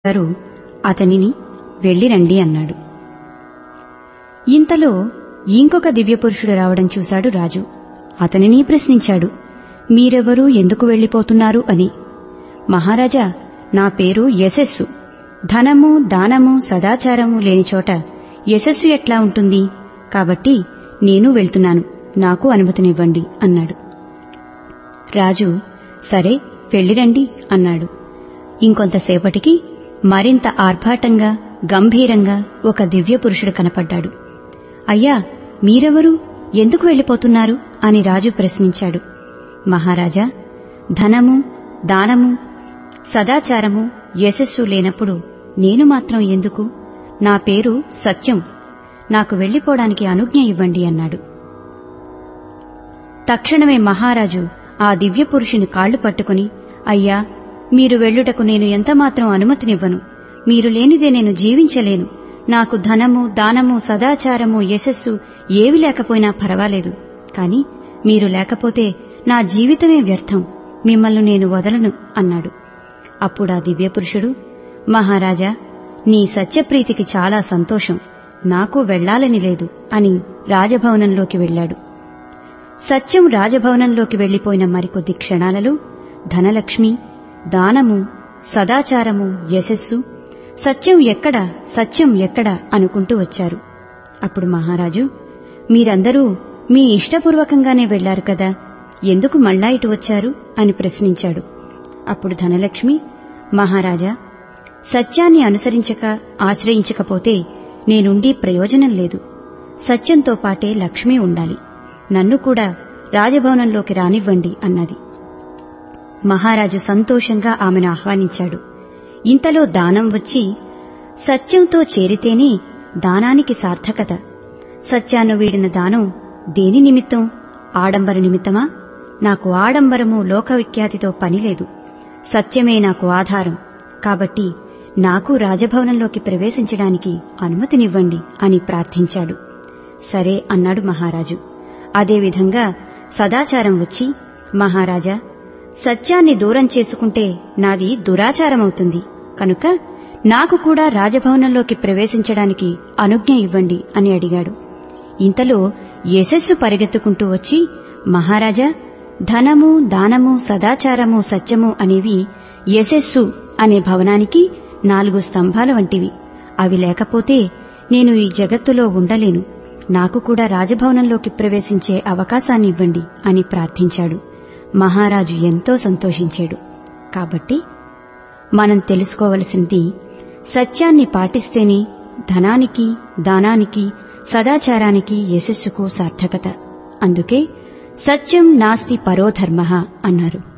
గారు అతనిని వెళ్ళిరండి అన్నాడు ఇంతలో ఇంకొక దివ్యపురుషుడు రావడం చూశాడు రాజు అతనిని ప్రశ్నించాడు మీరెవరూ ఎందుకు వెళ్ళిపోతున్నారు అని మహారాజా నా పేరు యశస్సు ధనము దానము సదాచారము లేని చోట యశస్సు ఎట్లా ఉంటుంది కాబట్టి నేను వెళ్తున్నాను నాకు అనుమతినివ్వండి అన్నాడు రాజు సరే వెళ్ళిరండి అన్నాడు ఇంకొంతసేపటికి మరింత ఆర్భాటంగా గంభీరంగా ఒక దివ్య పురుషుడు కనపడ్డాడు అయ్యా మీరెవరు ఎందుకు వెళ్ళిపోతున్నారు అని రాజు ప్రశ్నించాడు మహారాజా ధనము దానము సదాచారము యశస్సు లేనప్పుడు నేను మాత్రం ఎందుకు నా పేరు సత్యం నాకు వెళ్ళిపోవడానికి అనుజ్ఞ ఇవ్వండి అన్నాడు తక్షణమే మహారాజు ఆ దివ్యపురుషుని కాళ్లు పట్టుకుని అయ్యా మీరు వెళ్ళుటకు నేను ఎంతమాత్రం అనుమతినివ్వను మీరు లేనిదే నేను జీవించలేను నాకు ధనము దానము సదాచారము యశస్సు ఏవి లేకపోయినా పర్వాలేదు కాని మీరు లేకపోతే నా జీవితమే వ్యర్థం మిమ్మల్ని నేను వదలను అన్నాడు అప్పుడా దివ్యపురుషుడు మహారాజా నీ సత్యప్రీతికి చాలా సంతోషం నాకు వెళ్లాలని లేదు అని రాజభవనంలోకి వెళ్లాడు సత్యం రాజభవనంలోకి వెళ్లిపోయిన మరికొద్ది క్షణాలలో ధనలక్ష్మి దానము సదాచారము యశస్సు సత్యం ఎక్కడ సత్యం ఎక్కడ అనుకుంటూ వచ్చారు అప్పుడు మహారాజు మీరందరూ మీ ఇష్టపూర్వకంగానే వెళ్లారు కదా ఎందుకు మళ్ళా ఇటు వచ్చారు అని ప్రశ్నించాడు అప్పుడు ధనలక్ష్మి మహారాజా సత్యాన్ని అనుసరించక ఆశ్రయించకపోతే నేనుండి ప్రయోజనం లేదు సత్యంతో పాటే లక్ష్మి ఉండాలి నన్ను కూడా రాజభవనంలోకి రానివ్వండి అన్నది మహారాజు సంతోషంగా ఆమెను ఆహ్వానించాడు ఇంతలో దానం వచ్చి సత్యంతో చేరితేనే దానానికి సార్థకత సత్యాన్ని వీడిన దానం దేని నిమిత్తం ఆడంబర నిమిత్తమా నాకు ఆడంబరము లోకవిఖ్యాతితో పనిలేదు సత్యమే నాకు ఆధారం కాబట్టి నాకు రాజభవనంలోకి ప్రవేశించడానికి అనుమతినివ్వండి అని ప్రార్థించాడు సరే అన్నాడు మహారాజు అదేవిధంగా సదాచారం వచ్చి మహారాజా సత్యాన్ని దూరం చేసుకుంటే నాది దురాచారమవుతుంది కనుక నాకు కూడా రాజభవనంలోకి ప్రవేశించడానికి అనుజ్ఞ ఇవ్వండి అని అడిగాడు ఇంతలో యశస్సు పరిగెత్తుకుంటూ వచ్చి మహారాజా ధనము దానము సదాచారము సత్యము అనేవి యశస్సు అనే భవనానికి నాలుగు స్తంభాల వంటివి అవి లేకపోతే నేను ఈ జగత్తులో ఉండలేను నాకు కూడా రాజభవనంలోకి ప్రవేశించే అవకాశాన్ని ఇవ్వండి అని ప్రార్థించాడు మహారాజు ఎంతో సంతోషించాడు కాబట్టి మనం తెలుసుకోవలసింది సత్యాన్ని పాటిస్తేనే ధనానికి దానానికి సదాచారానికి యశస్సుకు సార్థకత అందుకే సత్యం నాస్తి పరోధర్మ అన్నారు